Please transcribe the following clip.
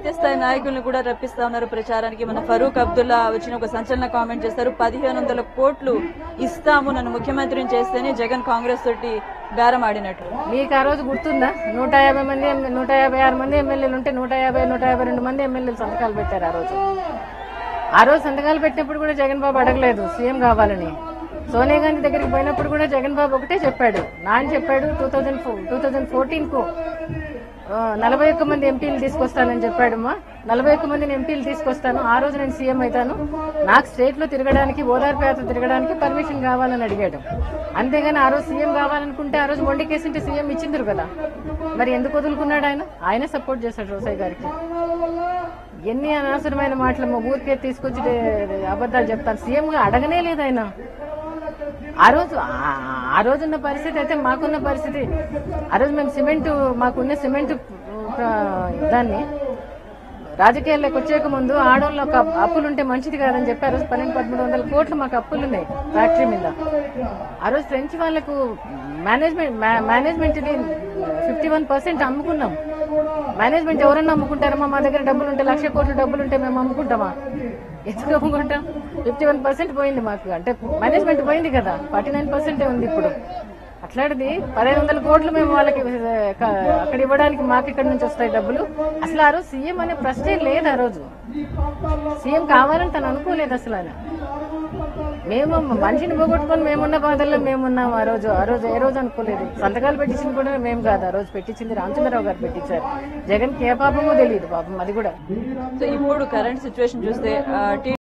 జాతీయ స్థాయి నాయకులను కూడా రప్పిస్తా ఉన్నారు ప్రచారానికి మన ఫరూక్ అబ్దుల్లా వచ్చిన ఒక సంచలన కామెంట్ చేస్తారు పదిహేను వందల కోట్లు ఇస్తాము నన్ను ముఖ్యమంత్రిని చేస్తేనే జగన్ కాంగ్రెస్ తోటి బేరం ఆడినట్లు మీకు ఆ రోజు గుర్తుందా నూట యాభై మంది ఎమ్మె- నూట యాభై ఆరు మంది ఎమ్మెల్యేలు ఉంటే నూట యాభై నూట యాభై రెండు మంది ఎమ్మెల్యేలు సంతకాలు పెట్టారు ఆ రోజు ఆ రోజు సంతకాలు పెట్టినప్పుడు కూడా జగన్ బాబు అడగలేదు సీఎం కావాలని సోనియా గాంధీ దగ్గరికి పోయినప్పుడు కూడా జగన్ బాబు ఒకటే చెప్పాడు నాన్న చెప్పాడు two thousand two thousand fourteen కు ఆ, నలభై ఒక్క మంది ఎంపీలు తీసుకొస్తానని చెప్పాడమ్మా నలభై ఒక్క మందిని ఎంపీలు తీసుకొస్తాను ఆ రోజు నేను సీఎం అవుతాను నాకు స్టేట్ లో తిరగడానికి ఓదార్పు యాత్ర తిరగడానికి పర్మిషన్ కావాలని అడిగాడు అంతేగాని ఆ రోజు సీఎం కావాలనుకుంటే ఆ రోజు మొండికేసింటే సీఎం ఇచ్చిందరు కదా మరి ఎందుకు వదులుకున్నాడు ఆయన ఆయనే సపోర్ట్ చేశాడు రోసయ్య గారికి ఎన్ని అనవసరమైన మాటలు మా ఊరికే తీసుకొచ్చి డే- అబద్ధాలు చెప్తాను సీఎం గా అడగనే లేదు ఆయన ఆ రోజు ఆ- ఆ రోజున్న పరిస్థితి అయితే మాకున్న పరిస్థితి ఆ రోజు మేము సిమెంట్ మాకున్న సిమెంట్ ఆ, దాన్ని రాజకీయాల్లోకి వచ్చేక ముందు ఆడవాళ్ళు ఒక అప్పులు ఉంటే మంచిది కాదని చెప్పి ఆ రోజు పన్నెండు పదమూడు వందల కోట్లు మాకు అప్పులు ఉన్నాయి ఫ్యాక్టరీ మీద ఆ రోజు ఫ్రెంచ్ వాళ్ళకు management management fifty one percent అమ్ముకున్నాం మేనేజ్మెంట్ ఎవరన్నా అమ్ముకుంటారమ్మా మా దగ్గర డబ్బులు ఉంటే లక్ష కోట్ల డబ్బులు ఉంటే మేము అమ్ముకుంటామా ఎందుకు అమ్ముకుంటాం ఫిఫ్టీ వన్ పర్సెంట్ పోయింది మాకు అంటే మేనేజ్మెంట్ పోయింది కదా ఫార్టీ నైన్ పర్సెంటే ఉంది ఇప్పుడు అట్లాంటిది పదిహేను వందల కోట్లు మేము వాళ్ళకి ఆ, క- అక్కడ ఇవ్వడానికి మాకు ఇక్కడ నుంచి వస్తాయి డబ్బులు అసలు ఆ రోజు సీఎం అనే ప్రశ్నే లేదు ఆ రోజు సీఎం కావాలని తను అనుకోలేదు అసలు ఆయన మేము మనిషిని పోగొట్టుకొని మేమున్న బాధల్లో మేమున్నాం ఆ రోజు ఆ రోజు ఏ రోజు అనుకోలేదు సంతకాలు పెట్టించింది కూడా మేము కాదు ఆ రోజు పెట్టించింది రామచంద్రరావు గారు పెట్టించారు జగన్ ఏ పాపమో తెలియదు పాపం అది కూడా సో ఇప్పుడు కరెంట్ సిచ్యువేషన్ చూస్తే ఆ, టీ